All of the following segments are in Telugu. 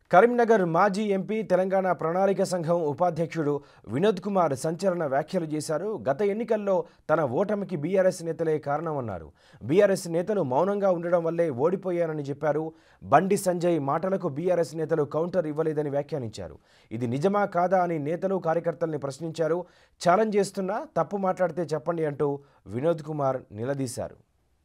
కరీంనగర్ మాజీ ఎంపీ తెలంగాణ ప్రణాళిక సంఘం ఉపాధ్యక్షుడు వినోద్ కుమార్ సంచలన వ్యాఖ్యలు చేశారు గత ఎన్నికల్లో తన ఓటమికి బీఆర్ఎస్ నేతలే కారణమన్నారు బీఆర్ఎస్ నేతలు మౌనంగా ఉండడం వల్లే ఓడిపోయానని చెప్పారు బండి సంజయ్ మాటలకు బీఆర్ఎస్ నేతలు కౌంటర్ ఇవ్వలేదని వ్యాఖ్యానించారు ఇది నిజమా కాదా అని నేతలు కార్యకర్తల్ని ప్రశ్నించారు ఛాలెంజ్ చేస్తున్నా తప్పు మాట్లాడితే చెప్పండి అంటూ వినోద్ కుమార్ నిలదీశారు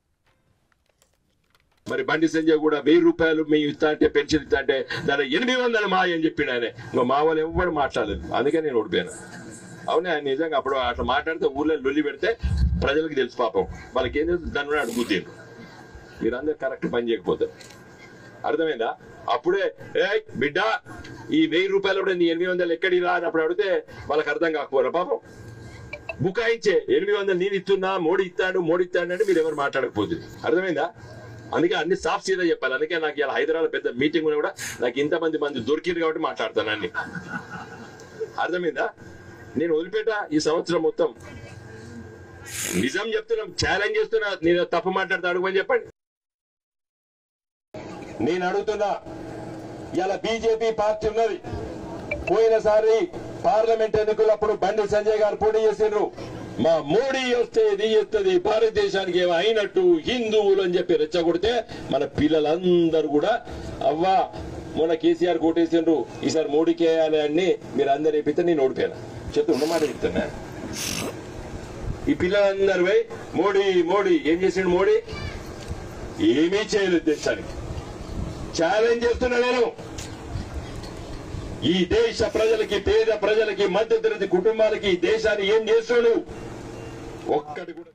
మరి బండి సంజయ్ కూడా వెయ్యి రూపాయలు మేము ఇస్తా అంటే పెన్షన్ ఇస్తా అంటే దాని ఎనిమిది వందల మా అని చెప్పిండు ఆయన ఇంకా మా వాళ్ళు ఎవ్వరు మాట్లాడలేదు అందుకే నేను ఓడిపోయాను అవునే ఆయన నిజంగా అప్పుడు అట్లా మాట్లాడితే ఊర్లో లొల్లి పెడితే ప్రజలకు తెలుసు పాపం వాళ్ళకి ఏం తెలుసు దాని కూడా అడుగుతారు మీరందరూ కరెక్ట్ పని చేయకపోతారు అర్థమైందా అప్పుడే ఏ బిడ్డ ఈ వెయ్యి రూపాయలు కూడా నీ ఎనిమిది వందలు ఎక్కడి రా అని అప్పుడు అడిగితే వాళ్ళకి అర్థం కాకపోరా పాపం బుకాయించే ఎనిమిది వందలు నేను ఇస్తున్నా మోడీ ఇస్తాడు మోడీ ఇస్తాడు అంటే మీరు ఎవరు మాట్లాడకపోతుంది అర్థమైందా అందుకే అన్ని సాఫ్ సీదా చెప్పాలి అందుకే నాకు ఇలా హైదరాబాద్ పెద్ద మీటింగ్ కూడా నాకు ఇంతమంది మంది దొరికింది కాబట్టి మాట్లాడతాను అన్ని అర్థమైందా నేను వదిలిపెట్టా ఈ సంవత్సరం మొత్తం నిజం చెప్తున్నాం ఛాలెంజ్ చేస్తున్నా నేను తప్పు మాట్లాడితే అడుగుమని చెప్పండి నేను అడుగుతున్నా ఇలా బీజేపీ పార్టీ ఉన్నది పోయినసారి పార్లమెంట్ ఎన్నికలప్పుడు బండి సంజయ్ గారు పోటీ చేసిండ్రు మా మోడీ వస్తే ఇది చేస్తుంది భారతదేశానికి ఏమో అయినట్టు హిందువులు అని చెప్పి రెచ్చగొడితే మన పిల్లలందరూ కూడా అవ్వా మొన్న కేసీఆర్ కోటేసిండ్రు ఈసారి మోడీకి వేయాలి అని మీరు అందరు చెప్పితే నేను ఓడిపోయాను చెప్తే ఉన్నమాట చెప్తున్నా ఈ పిల్లలందరూ పోయి మోడీ మోడీ ఏం చేసిండు మోడీ ఏమీ చేయలేదు దేశానికి ఛాలెంజ్ చేస్తున్నా నేను ఈ దేశ ప్రజలకి పేద ప్రజలకి మధ్యతరగతి కుటుంబాలకి ఈ దేశాన్ని ఏం చేస్తాడు ఒక్కటి కూడా